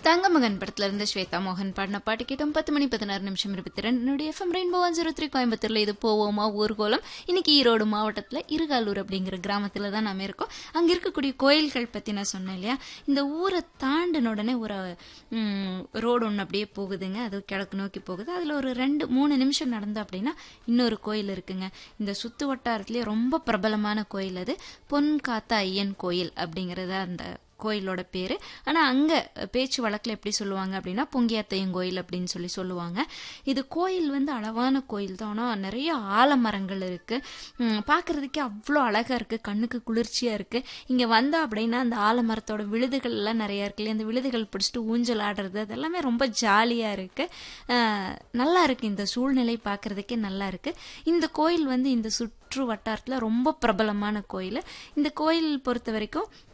தங்கமகன் படத்துல இருந்து ஸ்வேதா மோகன் பாடின பாட்டு கேட்டோம் பத்து மணி பதினாறு நிமிஷம் இருபத்தி ரெண்டு FM rainbow one zero three கோயம்புத்தூர்ல இது போவோமா ஊர்கோலம் இன்னைக்கு ஈரோடு மாவட்டத்துல இருகாலூர் அப்படிங்கிற கிராமத்துல தான் நாம இருக்கோம் அங்க இருக்கக்கூடிய கோயில்கள் பத்தி நான் சொன்னேன் இல்லையா இந்த ஊரை தாண்டின உடனே ஒரு ரோடு ஒன்று அப்படியே போகுதுங்க அது கிழக்கு நோக்கி போகுது அதுல ஒரு ரெண்டு மூணு நிமிஷம் நடந்தோம் அப்படின்னா இன்னொரு கோயில் இருக்குங்க இந்த சுத்து வட்டாரத்திலேயே ரொம்ப பிரபலமான கோயில் அது பொன் காத்தா ஐயன் கோயில் அப்படிங்கறது அந்த கோயிலோட பேரு ஆனா அங்க பேச்சு வழக்குல எப்படி சொல்லுவாங்க அப்படின்னா பொங்கியாத்தையும் கோயில் அப்படின்னு சொல்லி சொல்லுவாங்க இது கோயில் வந்து அளவான கோயில் தான் ஆனா நிறைய ஆலமரங்கள் இருக்கு உம் பார்க்கிறதுக்கே அவ்வளோ அழகா இருக்கு கண்ணுக்கு குளிர்ச்சியா இருக்கு இங்க வந்தா அப்படின்னா அந்த ஆலமரத்தோட விழுதுகள் எல்லாம் நிறைய இருக்கு இல்லையா அந்த விழுதுகள் பிடிச்சிட்டு ஊஞ்சல் ஆடுறது அதெல்லாமே ரொம்ப ஜாலியா இருக்கு அஹ் நல்லா இருக்கு இந்த சூழ்நிலை பார்க்கிறதுக்கே நல்லா இருக்கு இந்த கோயில் வந்து இந்த சுற்று வட்டாரத்துல ரொம்ப பிரபலமான கோயில் இந்த கோயில் பொறுத்த வரைக்கும்